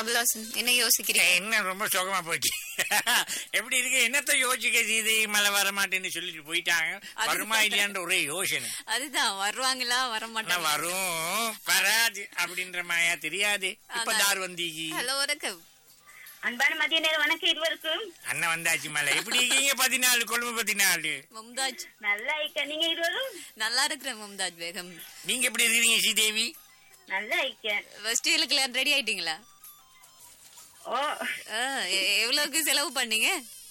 அபிலாசன் என்ன யோசிக்கிறீங்க என்ன ரொம்ப சோகமா போச்சு எப்படி இருக்கு என்னத்த யோசிக்க சீதை மழை வர மாட்டேன்னு சொல்லிட்டு போயிட்டாங்க அது- வருமா இல்லையான்ற ஒரே யோசனை அதுதான் வருவாங்களா வர ஆனா மாட்டாங்க வரும் வராது அப்படின்ற மாயா தெரியாது இப்ப அதான். தார் வந்தீங்க ஹலோ வணக்கம் அன்பான மதிய நேரம் வணக்கம் இருவருக்கும் அண்ணன் வந்தாச்சு மலை எப்படி இருக்கீங்க பதினாலு கொழும்பு பதினாலு மும்தாஜ் நல்லா இருக்க நீங்க இருவரும் நல்லா இருக்கிறேன் மும்தாஜ் பேகம் நீங்க எப்படி இருக்கிறீங்க ஸ்ரீதேவி நல்லா இருக்க ஃபர்ஸ்ட் இயலுக்கு ரெடி ஆயிட்டீங்களா ஓ ஆ, எ- எவ்வளவுக்கு செலவு பண்ணீங்க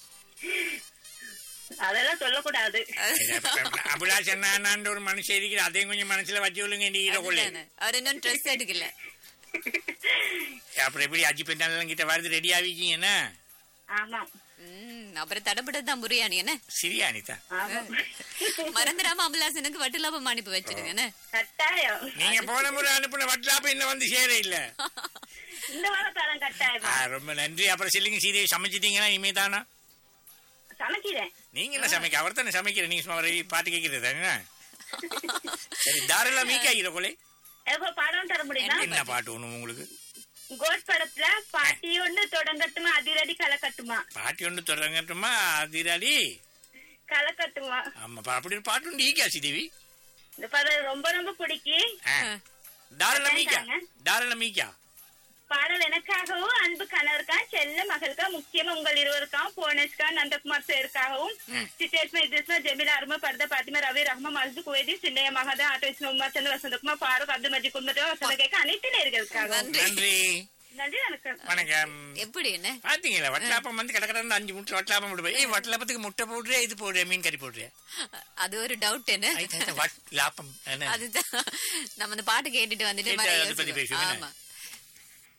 அதெல்லாம் சொல்லக்கூடாது அபிலாஷ் அண்ணான்ற ஒரு மனுஷன் இருக்கிற அதையும் கொஞ்சம் மனசுல வச்சு விழுங்க நீங்க கொள்ளை அதுதானே. அவர் இன்னும் ட்ரெஸ் எடுக்கல அப்புறம் எப்படி அஜி பெண்ணாலும் கிட்ட வருது ரெடி ஆகிக்கீங்கன்னா ஆமா ம், அப்புறம் தடப்பட்டதான் புரியாணி என்ன சரியா அனிதா ஆமா மறந்துடாம அபிலாசனுக்கு வட்டுலாபம் அனுப்பி வச்சிருங்க என்ன கட்டாயம் நீங்க போன முறை அனுப்புன வட்லாப்ப இன்னும் வந்து சேர இல்ல இந்த வாரம் தரம் கட்டாயம் ஆ, ரொம்ப நன்றி அப்புறம் சொல்லுங்க சீதையை சமைச்சிட்டீங்கன்னா இனிமே தானா சமைக்கிறேன் நீங்க என்ன சமைக்க அவர் தானே சமைக்கிற நீங்க சும்மா ஒரு பாட்டு கேட்கறது தானே சரி தாராளம் மீக்க ஆகிற கொலை எப்ப பாடம் தர முடியுமா என்ன பாட்டு ஒண்ணு உங்களுக்கு கோட் படத்துல பாட்டி ஒண்ணு தொடங்கட்டுமா அதிரடி கலக்கட்டுமா பாட்டி ஒன்று தொடங்கட்டுமா அதிராளி கலக்கட்டுமா ஆமா பா- அப்படி ஒரு பாட்டு உண்டு ஈக்கா சீதேவி இந்த படம் ரொம்ப ரொம்ப பிடிக்கும் ஆ. தாராளம் மீக்கா அதாங்க. தாராளம் மீக்கா பாடல் எனக்காகவும் அன்பு கணவருக்கா செல்ல மகளுக்கா முக்கியமா உங்கள் இருவருக்காகவும் போனஸ்கா நந்தகுமார் சேருக்காகவும் சித்தேஷ்மா இத்ரிஸ்மா ஜெமிலா அருமா பர்தா பாத்திமா ரவி ரஹ்மா மல்து குவேதி சிண்டைய மகதா ஆட்டோ இஸ்மா உமா சந்திர வசந்தகுமார் ஃபாரூக் அப்துல் மஜி குடும்பத்தோ வசந்த கேட்க அனைத்து நேர்களுக்காகவும் நன்றி நன்றி நன்றி வணக்கம் வணக்கம் எப்படி என்ன பாத்தீங்களா வட்டலாப்பம் வந்து கடை கடந்து அஞ்சு முட்டை வட்டலாப்பம் போட்டு ஏய் வட்டலாப்பத்துக்கு முட்டை போடுறியா இது போடுறியா மீன் கறி போடுறியா அது ஒரு டவுட் என்ன ஐ, தாத்தா, வட்டலாப்பம் என்ன அதுதான் நம்ம அந்த பாட்டு கேட்டுட்டு வந்துட்டு கேட்டு மறு அதை பத்தி யோசிப்போம். பேசுவோம் என்ன? ஆமா